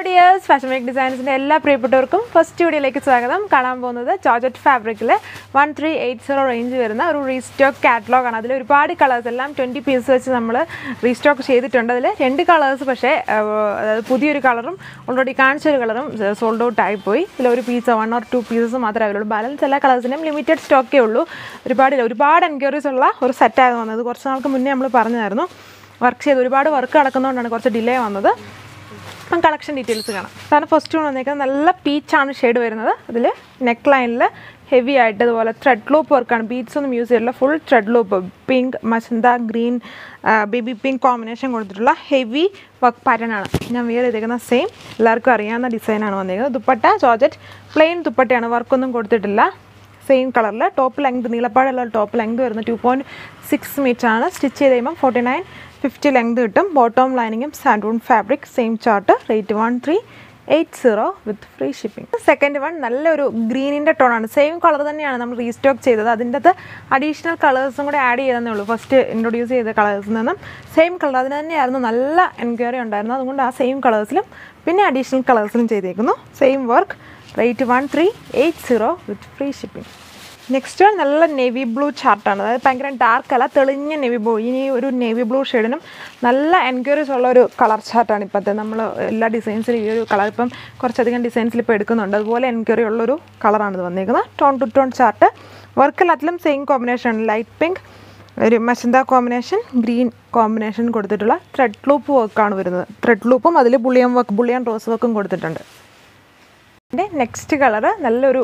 dears fashion make ഡിസൈൻസിൻ്റെ എല്ലാ പ്രിയപ്പെട്ടവർക്കും first വീഡിയോയിലേക്ക് സ്വാഗതം കാണാൻ പോകുന്നത് ജോർജറ്റ് ഫാബ്രിക്കിൽ one three eight zero range വരുന്ന ഒരു റീസ്റ്റോക്ക് കാറ്റലോഗ് ആണ് അതിൽ ഒരുപാട് കളേഴ്സ് എല്ലാം ട്വൻറ്റി പീസ് വെച്ച് നമ്മൾ റീസ്റ്റോക്ക് ചെയ്തിട്ടുണ്ട് അതിൽ രണ്ട് കളേഴ്സ് പക്ഷേ ആ, അതായത് പുതിയൊരു കളറും ഓൾറെഡി കാണിച്ചൊരു കളറും സോൾഡ് ഔട്ട് ആയിപ്പോയി ഇതിൽ ഒരു piece one or two pieces മാത്രമേ അവരുള്ളൂ ബാലൻസ് എല്ലാ കളേഴ്സിനും ലിമിറ്റഡ് സ്റ്റോക്കേ ഉള്ളൂ ഒരുപാട് ഒരുപാട് എൻക്വയറീസ് ഉള്ള ഒരു സെറ്റായിരുന്നു വന്നത് കുറച്ച് നാൾക്ക് മുന്നേ നമ്മൾ പറഞ്ഞായിരുന്നു വർക്ക് ചെയ്ത് ഒരുപാട് വർക്ക് നടക്കുന്നതുകൊണ്ടാണ് കുറച്ച് ഡിലേ വന്നത് അപ്പം കളക്ഷൻ ഡീറ്റെയിൽസ് കാണാം കാരണം ഫസ്റ്റ് വൺ വന്നേക്കുന്നത് നല്ല പീച്ചാണ് ഷെയ്ഡ് വരുന്നത് അതിൽ നെക്ക് ലൈനിൽ ഹെവി ആയിട്ട് ഇതുപോലെ ത്രെഡ് ലൂപ്പ് വർക്കാണ് ബീഡ്സ് ഒന്നും യൂസ് ചെയ്തിട്ടുള്ള full thread loop pink magenta green baby pink combination കൊടുത്തിട്ടുള്ള ഹെവി വർക്ക് പാറ്റേൺ ആണ് ഞാൻ വിയർ ചെയ്തേക്കുന്ന സെയിം എല്ലാവർക്കും അറിയാവുന്ന ഡിസൈനാണ് വന്നേക്കുന്നത് ദുപ്പട്ട ജോർജറ്റ് പ്ലെയിൻ ദുപ്പട്ടയാണ് വർക്കൊന്നും കൊടുത്തിട്ടില്ല സെയിം കളറിൽ ടോപ്പ് ലെങ്ത് നീളപ്പാടുള്ള ടോപ്പ് ലെങ്ത് വരുന്നത് ടു പോയിൻറ്റ് സിക്സ് മീറ്റർ ആണ് സ്റ്റിച്ച് ചെയ്ത് കഴിയുമ്പോൾ ഫോർട്ടി നയൻ ഫിഫ്റ്റി ലെങ്ത് കിട്ടും ബോട്ടം ലൈനിങ്ങും santoon fabric same chart rate one three eight zero with free shipping second one നല്ലൊരു ഗ്രീനിൻ്റെ ടോണാണ് സെയിം കളർ തന്നെയാണ് നമ്മൾ റീസ്റ്റോക്ക് ചെയ്തത് അതിൻ്റെ അകത്ത് അഡീഷണൽ കളേഴ്സും കൂടെ ആഡ് ചെയ്തതേ ഉള്ളൂ ഫസ്റ്റ് ഇൻട്രൊഡ്യൂസ് ചെയ്ത കളേഴ്സിൽ നിന്നും സെയിം കളർ അതിന് തന്നെയായിരുന്നു നല്ല എൻക്വയറി ഉണ്ടായിരുന്നു അതുകൊണ്ട് ആ സെയിം കളേഴ്സിലും പിന്നെ അഡീഷണൽ കളേഴ്സിലും ചെയ്തേക്കുന്നു same work rate one three eight zero with free shipping next one നല്ല നേവി ബ്ലൂ ചാർട്ടാണ് അതായത് ഭയങ്കര ഡാർക്ക് അല്ല തെളിഞ്ഞ നേവി ബ്ലൂ ഇനി ഒരു നേവി ബ്ലൂ ഷെയ്ഡിനും നല്ല എൻക്വയറീസ് ഉള്ള ഒരു കളർ ചാർട്ടാണ് ഇപ്പോഴത്തെ നമ്മൾ എല്ലാ ഡിസൈൻസിലും ഈ ഒരു കളർ ഇപ്പം കുറച്ചധികം ഡിസൈൻസിൽ ഇപ്പോൾ എടുക്കുന്നുണ്ട് അതുപോലെ എൻക്വയറി ഉള്ളൊരു കളറാണ് ഇത് വന്നിരിക്കുന്നത് tone to tone chart work എല്ലാത്തിലും സെയിം കോമ്പിനേഷൻ ലൈറ്റ് പിങ്ക് ഒരു മസന്ത കോമ്പിനേഷൻ ഗ്രീൻ കോമ്പിനേഷൻ കൊടുത്തിട്ടുള്ള ത്രെഡ് ലൂപ്പ് വർക്കാണ് വരുന്നത് ത്രെഡ് ലൂപ്പും അതിൽ ബുള്ളിയൻ വർക്ക് ബുള്ളിയൻ റോസ് വർക്കും കൊടുത്തിട്ടുണ്ട് ഇതിൻ്റെ നെക്സ്റ്റ് കളറ് നല്ലൊരു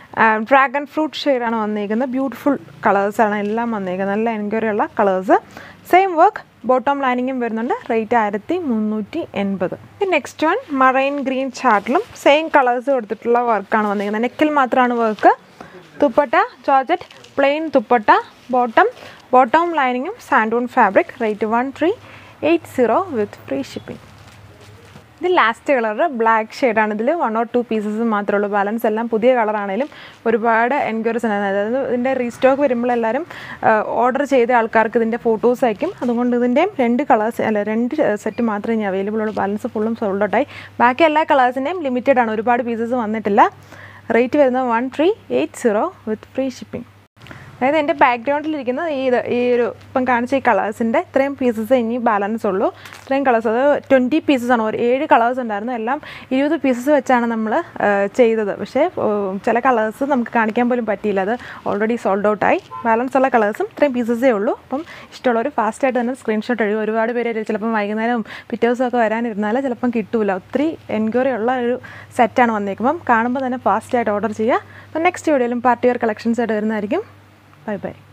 ഡ്രാഗൺ ഫ്രൂട്ട് ഷെയ്ഡാണ് വന്നിരിക്കുന്നത് ബ്യൂട്ടിഫുൾ കളേഴ്സാണ് എല്ലാം വന്നിരിക്കുന്നത് നല്ല എൻക്വയറി ഉള്ള കളേഴ്സ് സെയിം വർക്ക് ബോട്ടം ലൈനിങ്ങും വരുന്നുണ്ട് റേറ്റ് ആയിരത്തി മുന്നൂറ്റി എൺപത് നെക്സ്റ്റ് വൺ മറൈൻ ഗ്രീൻ ചാർട്ടിലും സെയിം കളേഴ്സ് കൊടുത്തിട്ടുള്ള വർക്കാണ് വന്നിരിക്കുന്നത് നെക്കിൽ മാത്രമാണ് work dupatta georgette plain dupatta bottom bottom ലൈനിങ്ങും santoon fabric rate one three eight zero with free shipping ഇത് ലാസ്റ്റ് കളർ ബ്ലാക്ക് ഷെയ്ഡാണ് ഇതിൽ വൺ ഓർ ടു പീസസ് മാത്രമേ ഉള്ളൂ ബാലൻസ് എല്ലാം പുതിയ കളറാണെങ്കിലും ഒരുപാട് എൻക്വയറീസ് ഉണ്ട് അതായത് ഇതിൻ്റെ റീസ്റ്റോക്ക് വരുമ്പോൾ എല്ലാവരും ഓർഡർ ചെയ്ത ആൾക്കാർക്ക് ഇതിൻ്റെ ഫോട്ടോസ് അയക്കും അതുകൊണ്ട് ഇതിൻ്റെയും രണ്ട് കളേഴ്സ് അല്ല രണ്ട് സെറ്റ് മാത്രമേ ഇനി അവൈലബിൾ ഉള്ളൂ ബാലൻസ് ഫുള്ളും സോൾഡ് ഔട്ടായി ബാക്കി എല്ലാ കളേഴ്സിൻ്റെയും ലിമിറ്റഡ് ആണ് ഒരുപാട് പീസസ് വന്നിട്ടില്ല റേറ്റ് വരുന്നത് one three eight zero with free shipping അതായത് എൻ്റെ ബാക്ക്ഗ്രൗണ്ടിലിരിക്കുന്ന ഈ ഇത് ഈ ഒരു ഇപ്പം കാണിച്ച ഈ കളേഴ്സിൻ്റെ ഇത്രയും പീസസ് ഇനി ബാലൻസ് ഉള്ളൂ ഇത്രയും കളേഴ്സ് അത് ട്വൻറ്റി പീസസ് ആണ് ഒരു ഏഴ് കളേഴ്സ് ഉണ്ടായിരുന്നു എല്ലാം ഇരുപത് പീസസ് വെച്ചാണ് നമ്മൾ ചെയ്തത് പക്ഷേ ഏഹ്, ചില കളേഴ്സ് നമുക്ക് കാണിക്കാൻ പോലും പറ്റിയില്ല അത് ഓൾറെഡി സോൾഡ് ഔട്ട് ആയി ബാലൻസ് ഉള്ള കളേഴ്സും ഇത്രയും പീസസേ ഉള്ളൂ അപ്പം ഇഷ്ടമുള്ളവർ ഫാസ്റ്റായിട്ട് തന്നെ സ്ക്രീൻഷോട്ട് എഴുതും ഒരുപാട് പേര് ചിലപ്പം വൈകുന്നേരം പിറ്റേ ദിവസമൊക്കെ വരാനിരുന്നാൽ ചിലപ്പം കിട്ടൂല ഒത്തിരി എൻക്വയറി ഉള്ള ഒരു സെറ്റാണ് വന്നേക്കുമ്പം കാണുമ്പോൾ തന്നെ ഫാസ്റ്റായിട്ട് ഓർഡർ ചെയ്യുക അപ്പം നെക്സ്റ്റ് വീഡിയോയിലും പാർട്ടി വെയർ കളക്ഷൻസ് ആയിട്ട് വരുന്നതായിരിക്കും ബൈ ബൈ